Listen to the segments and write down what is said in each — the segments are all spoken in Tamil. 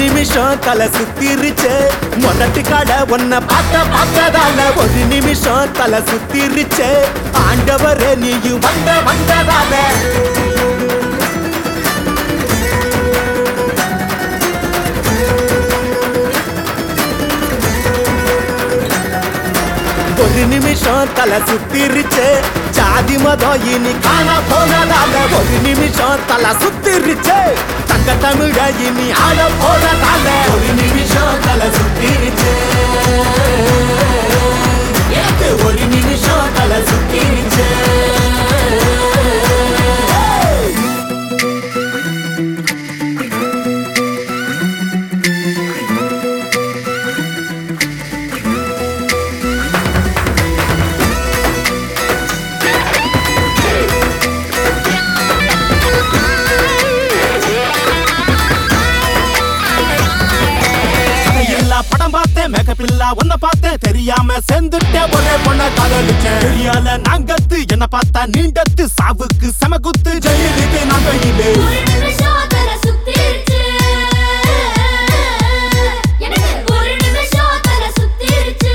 நிமிஷம் தலை சுத்திருச்சு முரட்டு கடை உன்னை பார்த்த பார்த்ததால ஒரு நிமிஷம் தலை சுத்திருச்சு ஆண்டவரே நீயும் வந்த வந்ததால ஒரு நிமிஷம் தலை சுத்திருச்சு ஜாதி மதம் இனி காண போனதால ஒரு நிமிஷம் தலை சுத்திருச்சு தங்க தமிழ இனி ஆட போனதால ஒரு நிமிஷம் தலை சுத்திருச்சு எனக்கு ஒரு நிமிஷம் தலை சுத்திருச்சு கதையில்லா படம் பார்த்தேன் மேக்கப் இல்லா உன்னை பார்த்தேன் தெரியாம சேர்ந்துட்டேன் ஒரே பொண்ண காதலிச்சேன் தெரியால நாங்கத்து என்ன பார்த்தா நீண்டத்து சாவுக்கு செமகுத்து ஜெயிலுக்கு நான் கையிலே ஒரு நிமிஷம் தலை சுத்திருச்சு எனக்கு ஒரு நிமிஷம் தலை சுத்திருச்சு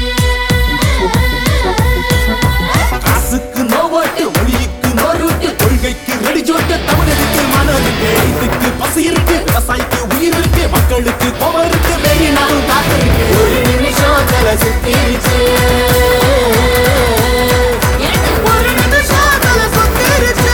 காசுக்கு நோவோட்டு மொழிக்கு நோருட்டு கொள்கைக்கு ரெடிஜோட்டு தமிழருக்கு மனம் இருக்கு இதுக்கு பசி இருக்கு விவசாயிக்கு உயிர் இருக்கு மக்களுக்கு கோபம் இருக்கு வெறி நாளும் காத்து இருக்கு ஒரு நிமிஷம் தலை சுத்திருச்சு எனக்கு ஒரு நிமிஷம் தலை சுத்திருச்சு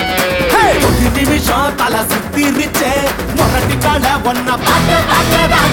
Hey! ஒரு நிமிஷம் தலை சுத்திருச்சு முரட்டு கால ஒன்ன பார்க்க பார்க்கதான்